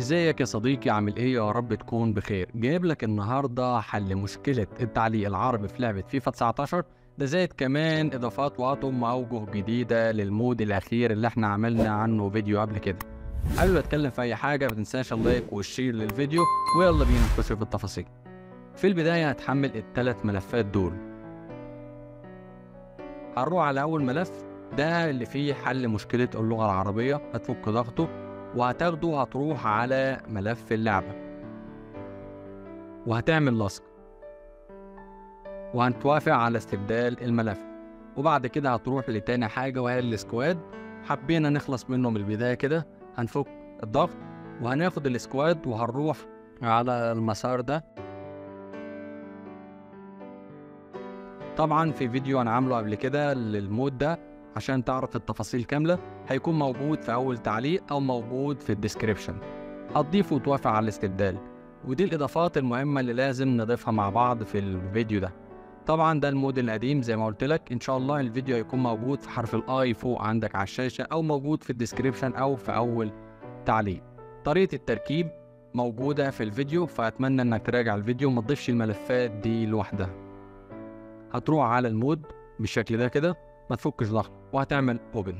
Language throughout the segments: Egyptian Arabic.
ازيك يا صديقي عامل ايه يا رب تكون بخير جايب لك النهارده حل مشكله التعليق العربي في لعبه فيفا 19 ده زائد كمان اضافات واطم اوجه جديده للمود الاخير اللي احنا عملنا عنه فيديو قبل كده قبل ما اتكلم في اي حاجه ما تنساش اللايك والشير للفيديو ويلا بينا نخش في التفاصيل في البدايه هتحمل الثلاث ملفات دول هنروح على اول ملف ده اللي فيه حل مشكله اللغه العربيه هتفك ضغطه وهتاخده هتروح على ملف اللعبة وهتعمل لصق وهتوافق على استبدال الملف وبعد كده هتروح لتاني حاجة وهي السكواد حبينا نخلص منه من البداية كده هنفك الضغط وهناخد السكواد وهنروح على المسار ده طبعا في فيديو انا عامله قبل كده للمود ده عشان تعرف التفاصيل كاملة هيكون موجود في أول تعليق أو موجود في الديسكريبشن هتضيف وتوافق على الاستبدال ودي الإضافات المهمة اللي لازم نضيفها مع بعض في الفيديو ده طبعا ده المود القديم زي ما قلت لك ان شاء الله الفيديو هيكون موجود في حرف الاي فوق عندك على الشاشة او موجود في الديسكريبشن او في اول تعليق طريقة التركيب موجودة في الفيديو فأتمنى انك تراجع الفيديو وما تضيفش الملفات دي لوحدها هتروح على المود بالشكل ده كده ما تفكش ضغط وهتعمل اوبن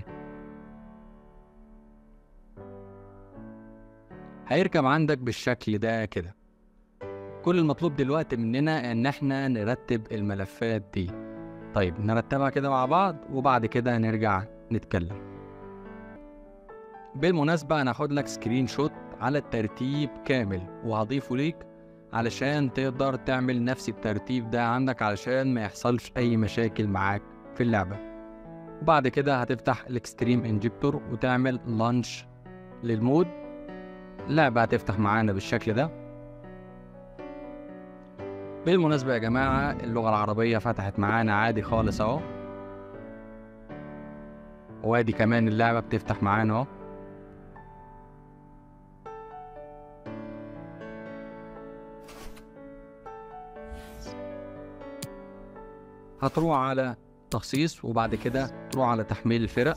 هيركب عندك بالشكل ده كده كل المطلوب دلوقتي مننا ان احنا نرتب الملفات دي طيب نرتبها كده مع بعض وبعد كده نرجع نتكلم بالمناسبة انا هاخد لك سكرين شوت على الترتيب كامل وهضيفه ليك علشان تقدر تعمل نفس الترتيب ده عندك علشان ما يحصلش اي مشاكل معاك في اللعبة وبعد كده هتفتح الاكستريم انجكتور وتعمل لانش للمود اللعبة هتفتح معانا بالشكل ده بالمناسبة يا جماعة اللغة العربية فتحت معانا عادي خالص اهو وادي كمان اللعبة بتفتح معانا اهو هتروح على تخصيص وبعد كده تروح على تحميل الفرق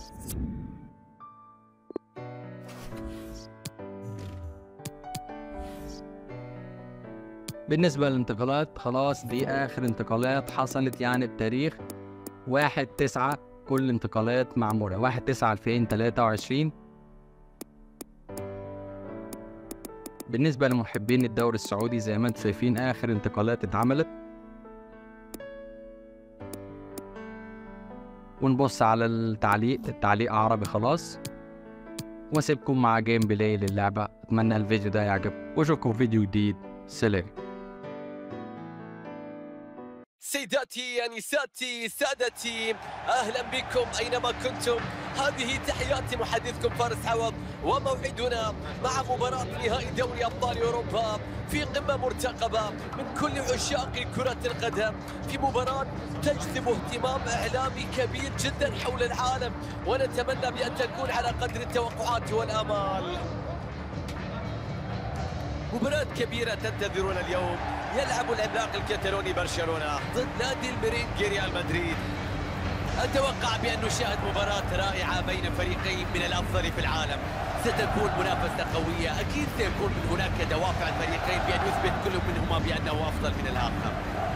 بالنسبة للانتقالات خلاص دي آخر انتقالات حصلت يعني بتاريخ واحد تسعة كل انتقالات معمولة واحد تسعة ألفين تلاتة وعشرين بالنسبة لمحبين الدوري السعودي زي ما انتم شايفين آخر انتقالات اتعملت ونبص على التعليق التعليق عربي خلاص واسيبكم مع جيم بلاي للعبة اتمنى الفيديو ده يعجبكم واشوفكم في فيديو جديد سلام سيداتي انساتي سادتي اهلا بكم اينما كنتم هذه تحيات محدثكم فارس عوض وموعدنا مع مباراة نهائي دوري ابطال اوروبا في قمة مرتقبة من كل عشاق كرة القدم في مباراة تجذب اهتمام اعلامي كبير جدا حول العالم ونتمنى بان تكون على قدر التوقعات والامال مباراة كبيرة تنتظرون اليوم يلعب العملاق الكتالوني برشلونة ضد نادي الميرينجي ريال مدريد أتوقع بأن نشاهد مباراة رائعة بين فريقين من الأفضل في العالم ستكون منافسة قوية أكيد سيكون من هناك دوافع الفريقين بأن يثبت كل منهما بأنه أفضل من الآخر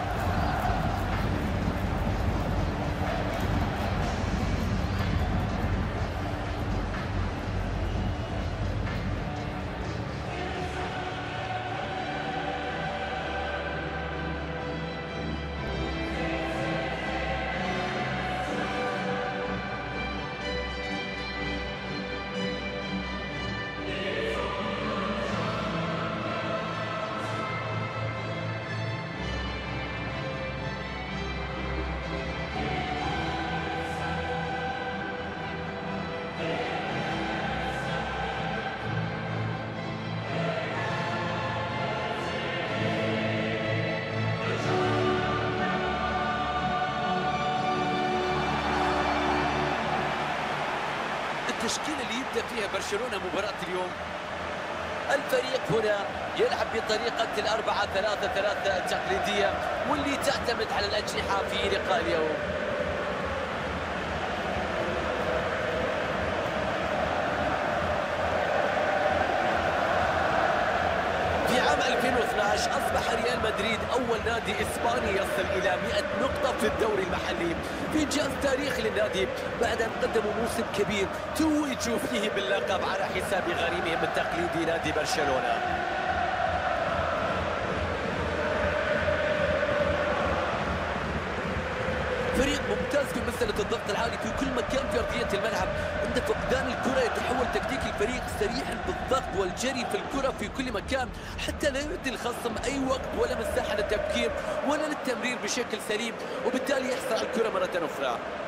التشكيلة اللي يبدأ فيها برشلونة مباراة اليوم الفريق هنا يلعب بطريقة الأربعة ثلاثة ثلاثة التقليدية واللي تعتمد على الأجنحة في لقاء اليوم أصبح ريال مدريد أول نادي إسباني يصل إلى 100 نقطة في الدوري المحلي في إنجاز تاريخي للنادي بعد أن قدموا موسم كبير توجوا فيه باللقب على حساب غريمهم التقليدي نادي برشلونة فريق ممتاز في مسألة الضغط العالي في كل مكان في أرضية الملعب عند فقدان الكرة يتحول تكتيك الفريق سريعا بالضغط والجري في الكرة في كل مكان حتى لا يعطي الخصم أي وقت ولا مساحة للتفكير ولا للتمرير بشكل سليم وبالتالي يحصل الكرة مرة أخرى